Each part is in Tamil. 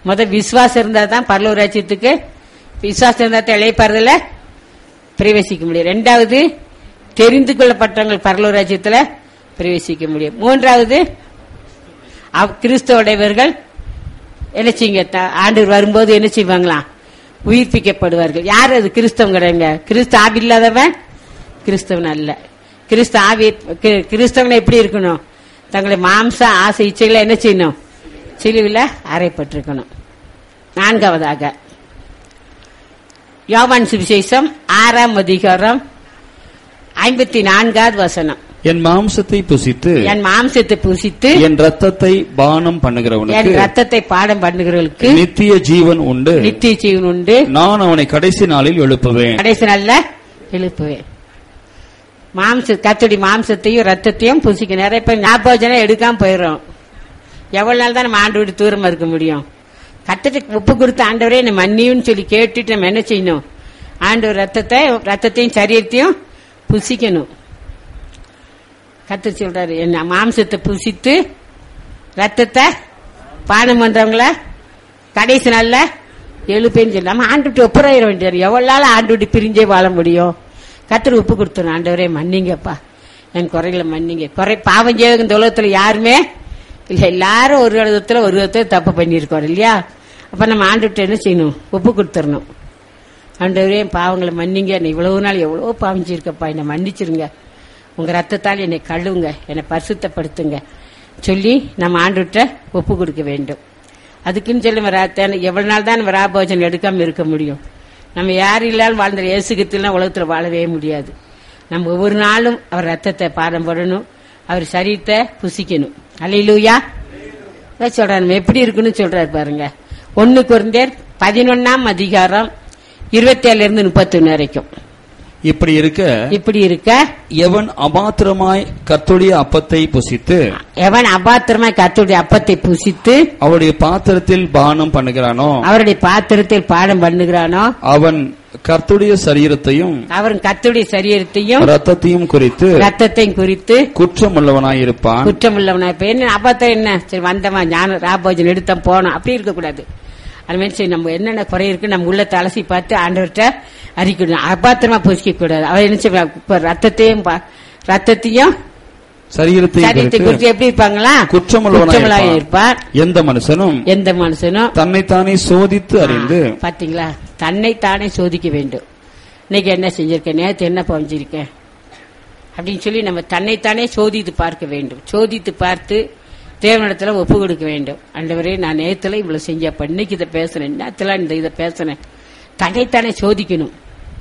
முத விசுவாசம் இருந்தா தான் பரலூர் ராஜ்யத்துக்கு விசுவாசம் இருந்தா தான் இளையப்பாறுதல பிரவேசிக்க முடியும் ரெண்டாவது தெரிந்து கொள்ளப்பட்டவங்க பரலூர் ராஜ்யத்துல பிரவேசிக்க முடியும் மூன்றாவது அவ்- கிறிஸ்தவோடையவர்கள் என்ன செய்யுங்க த- ஆண்டவர் வரும்போது என்ன செய்வாங்களாம் உயிர்ப்பிக்கப்படுவார்கள் யார் அது கிறிஸ்தவம் கிடையாங்க கிறிஸ்து ஆவி இல்லாதவன் கிறிஸ்தவன் அல்ல கிறிஸ்து ஆவி கி- கிறிஸ்தவன் எப்படி இருக்கணும் தங்களை மாம்ச ஆசை இச்சைகளை என்ன செய்யணும் சிலுவில் அறைப்பட்டிருக்கணும் நான்காவதாக யோவான் சுவிசேஷம் ஆறாம் அதிகாரம் ஐம்பத்தி நான்காவது வசனம் என் மாம்சத்தை புசித்து என் மாம்சத்தை புசித்து என் ரத்தத்தை பானம் என் பண்ணுகிறவனுக்கு ரத்தத்தை பாடம் பண்ணுகிறவர்களுக்கு நித்திய ஜீவன் உண்டு நித்திய ஜீவன் உண்டு நான் அவனை கடைசி நாளில் எழுப்புவேன் கடைசி நாள்ல எழுப்புவேன் மாம்ச கத்தடி மாம்சத்தையும் ரத்தத்தையும் புசிக்க நிறைய பேர் ஞாபகம் எடுக்காம போயிடும் எவ்வளவு நாள் தான் நம்ம ஆண்டு விட்டு தூரமா இருக்க முடியும் கத்தட்டு உப்பு கொடுத்த ஆண்டவரே நம்ம மன்னியும்னு சொல்லி கேட்டுட்டு நம்ம என்ன செய்யணும் ஆண்டவர் ரத்தத்தை ரத்தத்தையும் சரீரத்தையும் புசிக்கணும் கத்து சொல்றாரு என்ன மாம்சத்தை புசித்து ரத்தத்தை பானம் பண்றவங்கள கடைசி நாள்ல எழுப்பேன்னு சொல்லி நம்ம ஆண்டு விட்டு ஒப்புறாயிர வேண்டியது எவ்வளவு நாள் ஆண்டு விட்டு பிரிஞ்சே வாழ முடியும் கத்திர உப்பு கொடுத்தோம் ஆண்டவரே மன்னிங்கப்பா என் குறைகளை மன்னிங்க குறை பாவம் செய்ய இந்த உலகத்துல யாருமே இல்ல எல்லாரும் ஒரு விதத்துல ஒரு விதத்துல தப்பு பண்ணியிருக்கோம் இல்லையா அப்ப நம்ம ஆண்டு விட்டு என்ன செய்யணும் ஒப்பு கொடுத்துடணும் ஆண்டவரே என் பாவங்களை மன்னிங்க என்னை இவ்வளவு நாள் எவ்வளவு பாவம் செய்யிருக்கப்பா என்னை மன்னிச்சிருங்க உங்க ரத்தத்தால் என்னை கழுவுங்க என்னை பரிசுத்தப்படுத்துங்க சொல்லி நம்ம ஆண்டுகிட்ட ஒப்பு கொடுக்க வேண்டும் அதுக்குன்னு சொல்லி நம்ம ரா- எவ்வளவு நாள் தான் நம்ம ராபோஜனம் எடுக்காம இருக்க முடியும் நம்ம யார் இல்லாலும் வாழ்ந்த இயேசுகத்திலாம் உலகத்துல வாழவே முடியாது நம்ம ஒவ்வொரு நாளும் அவர் ரத்தத்தை பாடம் படணும் அவர் சரீரத்தை புசிக்கணும் அலையிலூயா அதான் சொல்றாரு நம்ம எப்படி இருக்குன்னு சொல்றாரு பாருங்க ஒன்னு குறைந்தர் பதினொன்னாம் அதிகாரம் இருபத்தி ஏழுல இருந்து முப்பத்தொன்னு வரைக்கும் இப்படி இருக்க இப்படி இருக்க எவன் அபாத்திரமாய் கர்த்தருடைய அப்பத்தை புசித்து எவன் அபாத்திரமா கத்துடைய அப்பத்தை புசித்து அவருடைய பாத்திரத்தில் பானம் பண்ணுகிறானோ அவருடைய பாத்திரத்தில் பாடம் பண்ணுகிறானோ அவன் கர்த்தருடைய சரீரத்தையும் அவன் கத்துடைய சரீரத்தையும் ரத்தத்தையும் குறித்து ரத்தத்தையும் குறித்து குற்றமுள்ளவனாயிருப்பான் குற்றம் உள்ளவனா இப்ப என்ன அபாத்திரம் என்ன சரி வந்தமா ஞான ராபோஜன் எடுத்தோம் போனோம் அப்படி இருக்கக்கூடாது அது மாதிரி சரி நம்ம என்னென்ன குறை இருக்கு நம்ம உள்ள அலசி பார்த்து ஆண்டவர்கிட்ட அறிக்கணும் அபாத்திரமா புசிக்க கூடாது அவர் என்ன செய்வா இப்ப ரத்தத்தையும் பா- ரத்தத்தையும் சரீரத்தையும் சரீரத்தை குறித்து குறித்து எப்படி இருப்பாங்களா குற்றமுள்ளவனாயிருப்பான் இருப்பார் எந்த மனுஷனும் எந்த மனுஷனும் தன்னைத்தானே சோதித்து அறிந்து ஆ, பாத்தீங்களா தன்னைத்தானே சோதிக்க வேண்டும் இன்னைக்கு என்ன செஞ்சிருக்கேன் நேத்து என்ன பவஞ்சிருக்கேன் அப்படின்னு சொல்லி நம்ம தன்னைத்தானே சோதித்து பார்க்க வேண்டும் சோதித்து பார்த்து தேவனிடத்துல ஒப்பு கொடுக்க வேண்டும் ஆண்டவரே நான் நேத்துல இவ்வளவு செஞ்சப்ப இன்னைக்கு இதை பேசுனேன் நேத்துல இந்த இதை பேசுனேன் தன்னைத்தானே சோதிக்கணும்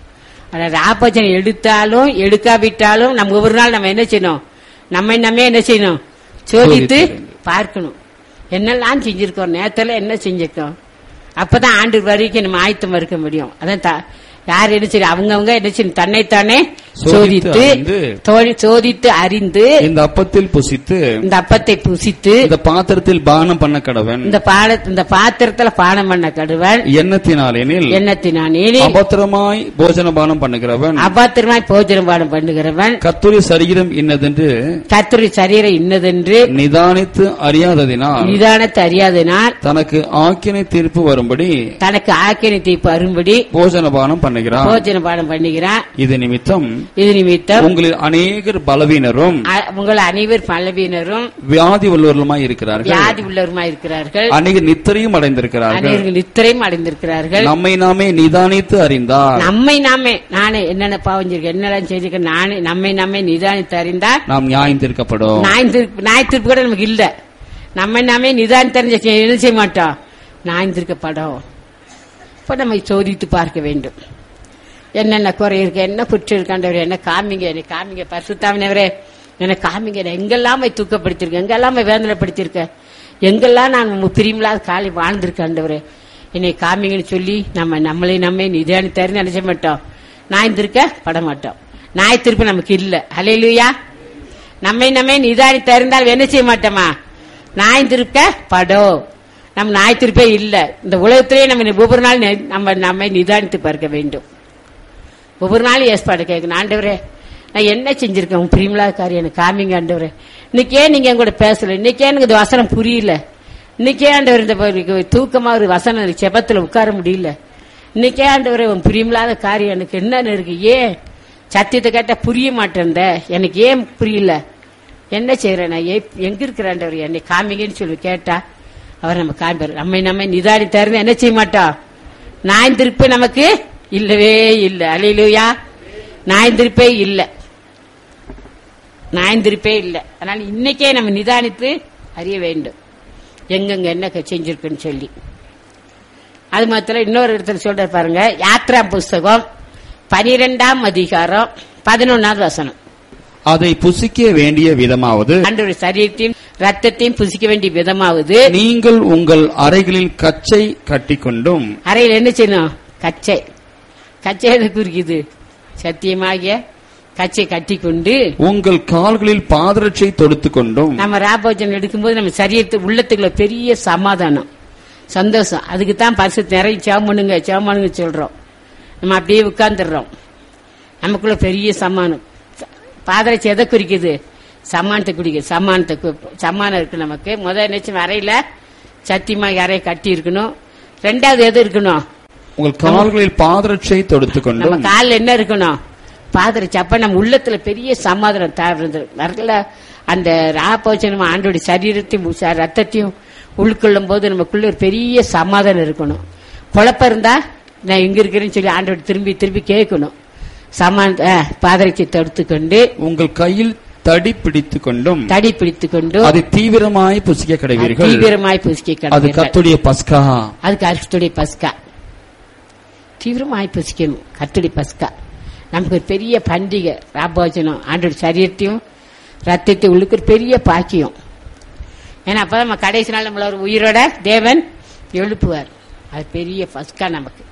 ஆனா ராபஜன் எடுத்தாலும் எடுக்காவிட்டாலும் நம்ம ஒவ்வொரு நாள் நம்ம என்ன செய்யணும் நம்ம நம்ம என்ன செய்யணும் சோதித்து சோதித்து. பார்க்கணும் என்னெல்லாம் செஞ்சிருக்கோம் நேத்துல என்ன செஞ்சிருக்கோம் அப்பதான் ஆண்டு வரைக்கும் நம்ம ஆயத்தம் இருக்க முடியும் அதான் த- யார் என்ன செய்ய அவங்கவங்க என்ன செய்யணும் தன்னைத்தானே சோதித்து சோதித்து அறிந்து. தோழி- சோதித்து அறிந்து இந்த அப்பத்தில் புசித்து இந்த அப்பத்தை புசித்து இந்த பாத்திரத்தில் பானம் பண்ண கடவன் இந்த பாட இந்த பாத்திரத்துல பானம் பண்ண கடுவன் எண்ணத்தினாலெனில் எண்ணத்தினானே அபத்திரமாய் போஜன பானம் பண்ணுகிறவன் அபாத்திரமாய் போஜனம் பானம் பண்ணுகிறவன் கர்த்தருடைய சரீரம் இன்னதென்று கத்திரி சரீரம் இன்னதென்று நிதானித்து அறியாததினால் நிதானத்தை அறியாதனால் தனக்கு ஆக்கினை தீர்ப்பு வரும்படி தனக்கு ஆக்கினை தீர்ப்பு அரும்படி போஜன பானம் பண்ணுகிறான் போஜன பானம் பண்ணுகிறான் இது நிமித்தம் இது நிமித்தம் உங்களில் அநேகர் பலவீனரும் அ- உங்கள் அனைவர் பலவீனரும் வியாதி உள்ளவர்களுமாய் இருக்கிறார்கள் வியாதி உள்ளவருமாய் இருக்கிறார்கள் அநேகர் நித்திரையும் அடைந்திருக்கிறார்கள் அனைவர்கள் நித்திரையும் அடைந்திருக்கிறார்கள் நம்மை நாமே நிதானித்து அறிந்தார் நம்மை நாமே நானே என்னென்ன பாவஞ்சிருக்கேன் என்னெல்லாம் செய்திருக்கேன் நானே நம்மை நாமே நிதானித்து அறிந்தால் நாம் நியாயம் தீர்க்கப்படும் நாய் தீர்ப்பு நாய் தீர்ப்பு கூட நமக்கு இல்ல நம்ம நாமே நிதானம் தெரிஞ்ச என்ன செய்ய மாட்டோம் நாய் தீர்க்கப்படும் இப்ப நம்ம சோதித்து பார்க்க வேண்டும் என்னென்ன குறை இருக்கு என்ன குற்றம் இருக்காண்டவர் என்ன காமிங்க என்னை காமிங்க பரிசுத்தாமினவரே என்ன காமிங்க என்னை எங்கெல்லாம் போய் தூக்கப்படுத்திருக்கேன் எங்கெல்லாம் போய் வேதனைப்படுத்திருக்கேன் எங்கெல்லாம் நான் உங்க பிரியமில்லாத காலை வாழ்ந்திருக்காண்டவரே என்னை காமிங்கன்னு சொல்லி நம்ம நம்மளே நம்மை நிதானித்தாரு நினைச்ச மாட்டோம் நாய் திருக்க பட மாட்டோம் நாய் திருப்பு நமக்கு இல்ல ஹalleluya நம்மை நம்மை நிதானித்து அறிந்தால் என்ன செய்ய மாட்டோமா நாய் திருக்க படோ நம்ம நாய் திருப்பே இல்ல இந்த உலகத்திலேயே நம்ம ஒவ்வொரு நாள் நெ- நம்ம நம்மை நிதானித்து பார்க்க வேண்டும் ஒவ்வொரு நாளும் ஏற்பாடு கேட்கணும் ஆண்டவரே நான் என்ன செஞ்சிருக்கேன் உன் பிரியமில்லாத காரியம் எனக்கு காமிங்க ஆண்டவரே இன்னைக்கு ஏன் நீங்க என் கூட பேசல இன்னைக்கு ஏன் எனக்கு இந்த வசனம் புரியல இன்னைக்கே ஆண்டவர் இந்த பாரு, தூக்கமா ஒரு வசனம் செபத்துல உட்கார முடியல இன்னைக்கே ஆண்டவர் உன் புரியமில்லாத காரியம் எனக்கு என்னன்னு இருக்கு ஏன் சத்தியத்தை கேட்டா புரிய மாட்டேன் எனக்கு ஏன் புரியல என்ன செய்யறேன் நான் ஏ- எங்க இருக்கிற ஆண்டவர் என்னை காமிங்கன்னு சொல்லி கேட்டா அவர் நம்ம காமிப்பார் நம்மை நம்ம நிதானி தருந்து என்ன செய்ய மாட்டோம் நாய் திருப்பு நமக்கு இல்லவே இல்லை அலையிலுயா நாய் திருப்பே இல்லை நாயந்திருப்பே இல்லை அதனால இன்னைக்கே நம்ம நிதானித்து அறிய வேண்டும் எங்கெங்க என்ன க- செஞ்சிருக்குன்னு சொல்லி அது மாத்திரம் இன்னொரு இடத்துல சொல்ற பாருங்க யாத்ரா புஸ்தகம் பனிரெண்டாம் அதிகாரம் பதினொன்னாவது வசனம் அதை புசிக்க வேண்டிய விதமாவது ஆண்டவருடைய சரீரத்தையும் ரத்தத்தையும் புசிக்க வேண்டிய விதமாவது நீங்கள் உங்கள் அறைகளில் கச்சை கட்டிக்கொண்டும் அறையில் என்ன செய்யணும் கச்சை கச்சை எது குறிக்குது சத்தியமாகிய கச்சை கட்டி கொண்டு உங்கள் கால்களில் பாதரட்சை தொடுத்துக் கொண்டும் நம்ம ராபோஜனம் எடுக்கும்போது நம்ம சரீரத்து உள்ளத்துக்குள்ள பெரிய சமாதானம் சந்தோஷம் அதுக்கு தான் பரிசு நிறைய சேமனுங்க சேமனுங்க சொல்றோம் நம்ம அப்படியே உட்கார்ந்துடுறோம் நமக்குள்ள பெரிய சமானம் பாதரட்சி எதை குறிக்குது சமானத்தை குறிக்குது சமானத்தை கு- சமானம் இருக்கு நமக்கு முதல் நினைச்சு அறையில சத்தியமா அறையை கட்டி இருக்கணும் ரெண்டாவது எது இருக்கணும் உங்கள் கால்களில் பாதரட்சை தொடுத்துக் நம்ம கொண்டும் காலில் என்ன இருக்கணும் பாதரட்சி அப்ப நம்ம உள்ளத்துல பெரிய சமாதானம் தேவை வரல அந்த ராப்போச்சனம் ஆண்டோட சரீரத்தையும் உ- ரத்தத்தையும் உள்கொள்ளும் போது நமக்குள்ள ஒரு பெரிய சமாதானம் இருக்கணும் குழப்பம் இருந்தா நான் எங்க இருக்கிறேன்னு சொல்லி ஆண்டோட திரும்பி திரும்பி கேட்கணும் சமான பாதரட்சி தடுத்துக்கொண்டு உங்கள் கையில் தடி பிடித்துக் கொண்டும் தடி பிடித்துக் கொண்டு அதை தீவிரமாய் புசிக்க கிடைவீர்கள் தீவிரமாய் புசிக்க அது கடவுள் கத்துடைய பஸ்கா அதுக்கு அரிசித்துடைய பஸ்கா தீவிரமாய் புசிக்கணும் கத்துடைய பஸ்கா நமக்கு ஒரு பெரிய பண்டிகை ராபோஜனம் ஆண்டோட சரீரத்தையும் ரத்தத்தை உள்ளுக்கு ஒரு பெரிய பாக்கியம் ஏன்னா அப்பதான் நம்ம கடைசி நாள் நம்மள ஒரு உயிரோட தேவன் எழுப்புவார் அது பெரிய பஸ்கா நமக்கு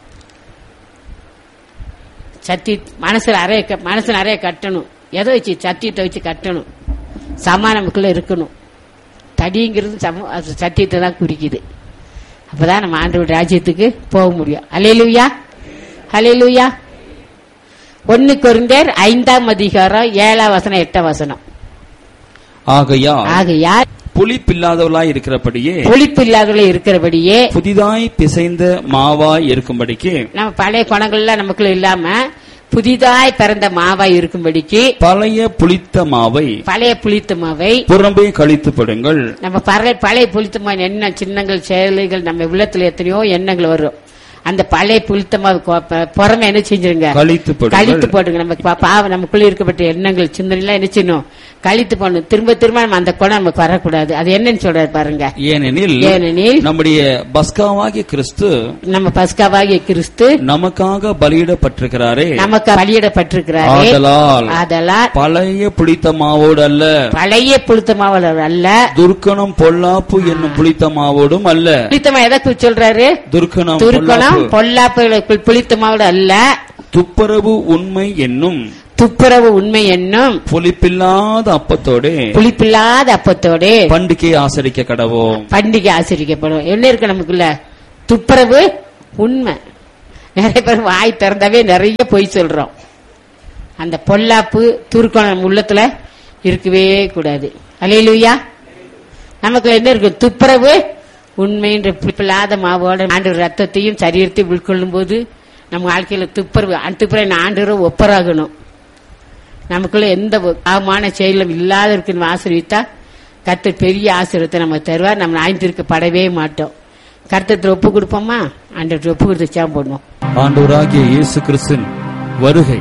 சத்தி மனசுல அறைய க- மனசு நிறைய கட்டணும் எதை வச்சு சத்தியத்தை வச்சு கட்டணும் சமா நமக்குள்ள இருக்கணும் தடிங்கிறது சம அது சத்தியத்தை தான் குறிக்குது அப்பதான் நம்ம ஆண்டவர் ராஜ்யத்துக்கு போக முடியும் அலையலுயா அலையலுயா ஒன்னு கொரிந்தேர் ஐந்தாம் அதிகாரம் ஏழாம் வசனம் எட்டாம் வசனம் ஆகையா ஆகையால் புளிப்பில்லாதவளாய் இருக்கிறபடியே புளிப்பு இல்லாதவர்களே இருக்கிறபடியே புதிதாய் பிசைந்த மாவாய் இருக்கும்படிக்கு நம்ம பழைய குணங்கள்லாம் நமக்குள்ள இல்லாம புதிதாய் பிறந்த மாவாய் இருக்கும்படிக்கு பழைய புளித்த மாவை பழைய புளித்த மாவை புறம்பே கழித்து படுங்கள் நம்ம பழைய பழைய புளித்தமா என்ன சின்னங்கள் செயல்கள் நம்ம உள்ளத்துல எத்தனையோ எண்ணங்கள் வரும் அந்த பழைய புளித்தமா புறமே என்ன செஞ்சிருங்க கழித்து கழித்து படுங்கள் போடுங்க நமக்கு பா- பாவம் நமக்குள்ள இருக்கப்பட்ட எண்ணங்கள் சிந்தனைலாம் என்ன செய்யணும் கழித்து போடணும் திரும்ப திரும்ப நம்ம அந்த குணம் நமக்கு வரக்கூடாது அது என்னன்னு சொல்றாரு பாருங்க ஏனெனில் ஏனெனில் நம்முடைய பஸ்காவாகிய கிறிஸ்து நம்ம பஸ்காவாகிய கிறிஸ்து நமக்காக பலியிடப்பட்டிருக்கிறாரே நமக்கு பலியிடப்பட்டிருக்கிறாரே ஆதலால் அதெல்லாம் பழைய புளித்த மாவோடு அல்ல பழைய புளித்தமாவளர் அல்ல துர்க்கணம் பொல்லாப்பு என்னும் புளித்த மாவோடும் அல்ல புளித்தமா எதை குறிச்சு சொல்றாரு துர்க்கணம் துருக்கணம் பொல்லாப்பு பொல்லாப்புகளுக்குள் புளித்தமாவோட அல்ல துப்புரவு உண்மை என்னும் துப்புரவு உண்மை என்னும் புளிப்பில்லாத அப்பத்தோடே புளிப்பில்லாத அப்பத்தோடு பண்டிகை ஆசரிக்க கடவோம் பண்டிகை ஆசிரிக்கப்படும் என்ன இருக்கு நமக்குள்ள துப்புரவு உண்மை நிறைய பேர் வாய் திறந்தாவே நிறைய பொய் சொல்றோம் அந்த பொல்லாப்பு துருக்கம் நம்ம உள்ளத்துல இருக்கவே கூடாது அலையிலுயா நமக்கு என்ன இருக்கு துப்புரவு உண்மைன்ற பிள்ளாத மாவோட ஆண்டு ரத்தத்தையும் சரீரத்தையும் உட்கொள்ளும் போது நம்ம வாழ்க்கையில துப்புரவு அந்த துப்புரவு ஆண்டு ஒப்பராகணும் நமக்குள்ள எந்த பாவமான செயலும் இல்லாத இருக்குன்னு ஆசிரியத்தா கர்த்தர் பெரிய ஆசீர்வாதத்தை நம்ம தருவார் நம்ம ஆய்ந்திருக்கப்படவே மாட்டோம் கர்த்தத்தில் ஒப்பு கொடுப்போமா ஆண்டு ஒப்பு கொடுத்து சேம் பண்ணுவோம் ஆண்டவராகிய இயேசு கிறிஸ்தின் வருகை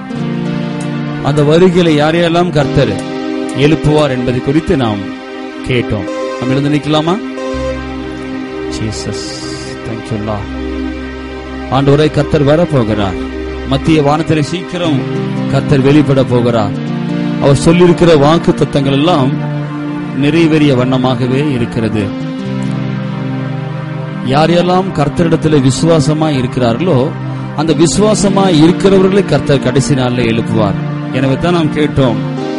அந்த வருகையில யாரையெல்லாம் கர்த்தர் எழுப்புவார் என்பதை குறித்து நாம் கேட்டோம் நம்ம எழுந்து நிக்கலாமா ஜீசஸ் தேங்க்யூல்லா ஆண்டவரை கர்த்தர் வரப்போகிறார் மத்திய வானத்திலே சீக்கிரம் கர்த்தர் வெளிப்பட போகிறார் அவர் சொல்லியிருக்கிற வாக்கு தத்தங்கள் எல்லாம் நிறைவேறிய வண்ணமாகவே இருக்கிறது யாரெல்லாம் கர்த்தரிடத்தில் விசுவாசமா இருக்கிறார்களோ அந்த விசுவாசமா இருக்கிறவர்களை கர்த்தர் கடைசி நாள்ல எழுப்புவார் எனவே தான் நாம் கேட்டோம்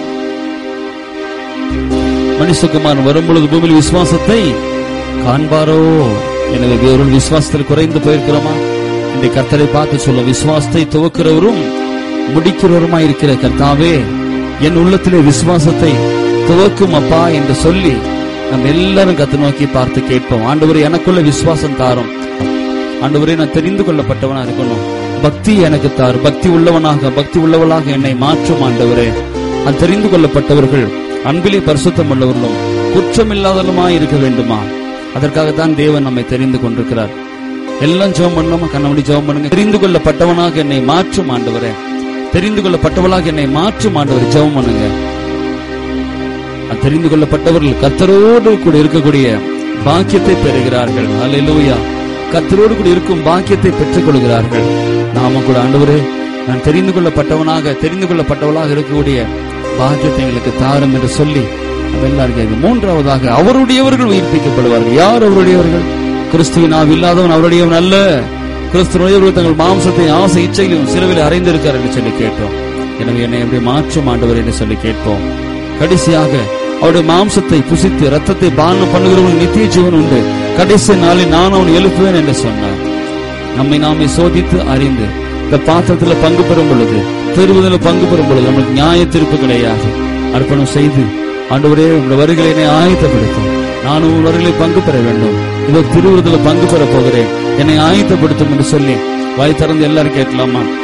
மனுஷகுமார் வரும்பொழுது பூமியில் விசுவாசத்தை காண்பாரோ எனவே வேறொரு விசுவாசத்தில் குறைந்து போயிருக்கிறோமா இந்த கர்த்தரை பார்த்து சொல்ல விசுவாசத்தை துவக்கிறவரும் முடிக்கிறவருமா இருக்கிற கர்த்தாவே என் உள்ளத்திலே விசுவாசத்தை துவக்கும் அப்பா என்று சொல்லி நம்ம எல்லாரும் கத்து நோக்கி பார்த்து கேட்போம் ஆண்டவரே எனக்குள்ள விசுவாசம் தாரும் ஆண்டவரே நான் தெரிந்து கொள்ளப்பட்டவனா இருக்கணும் பக்தி எனக்கு தார் பக்தி உள்ளவனாக பக்தி உள்ளவளாக என்னை மாற்றும் ஆண்டவரே நான் தெரிந்து கொள்ளப்பட்டவர்கள் அன்பிலே பரிசுத்தம் உள்ளவர்களும் குற்றமில்லாதவர்களுமாய் இருக்க வேண்டுமா அதற்காகத்தான் தேவன் நம்மை தெரிந்து கொண்டிருக்கிறார் எல்லாம் ஜெபம் பண்ணாம கண்ணமணி ஜெபம் பண்ணுங்க தெரிந்து கொள்ளப்பட்டவனாக என்னை மாற்றும் ஆண்டவரே தெரிந்து கொள்ளப்பட்டவளாக என்னை மாற்றும் ஆண்டவரே ஜெபம் பண்ணுங்க நான் தெரிந்து கொள்ளப்பட்டவர்கள் கர்த்தரோடு கூட இருக்கக்கூடிய பாக்கியத்தை பெறுகிறார்கள் அல்லேலூயா கர்த்தரோடு கூட இருக்கும் பாக்கியத்தை பெற்றுக் கொள்கிறார்கள் நாம கூட ஆண்டவரே நான் தெரிந்து கொள்ளப்பட்டவனாக தெரிந்து கொள்ளப்பட்டவளாக இருக்கக்கூடிய பாக்கியத்தை எங்களுக்கு தாரும் என்று சொல்லி நம்ம எல்லாரும் கேட்க மூன்றாவதாக அவருடையவர்கள் உயிர்ப்பிக்கப்படுவார்கள் யார் அவருடையவர்கள் கிறிஸ்துவின் ஆவி இல்லாதவன் அவருடையவன் அல்ல கிறிஸ்துவனுடையவர்கள் தங்கள் மாம்சத்தை ஆசை இச்சையிலும் சிலுவையில் அறைந்திருக்கார் என்று சொல்லி கேட்டோம் எனவே என்னை எப்படி மாற்றும் ஆண்டவர் என்று சொல்லி கேட்போம் கடைசியாக அவருடைய மாம்சத்தை புசித்து ரத்தத்தை பானம் பண்ணுகிறவன் நித்திய ஜீவன் உண்டு கடைசி நாளில் நான் அவன் எழுப்புவேன் என்று சொன்னார் நம்மை நாமே சோதித்து அறிந்து இந்த பாத்திரத்தில் பங்கு பெறும் பொழுது பெறுவதில் பங்கு பெறும் பொழுது நமக்கு நியாய தீர்ப்பு கிடையாது அர்ப்பணம் செய்து ஆண்டவரே உங்களுடைய வருகளை என்னை ஆயத்தப்படுத்தும் நானும் உங்கள் வருகளை பங்கு பெற வேண்டும் இதோ திருவுறுதல பங்கு பெற போகிறேன் என்னை ஆயத்தப்படுத்தும் என்று சொல்லி வாய் திறந்து எல்லாரும் கேட்கலாமா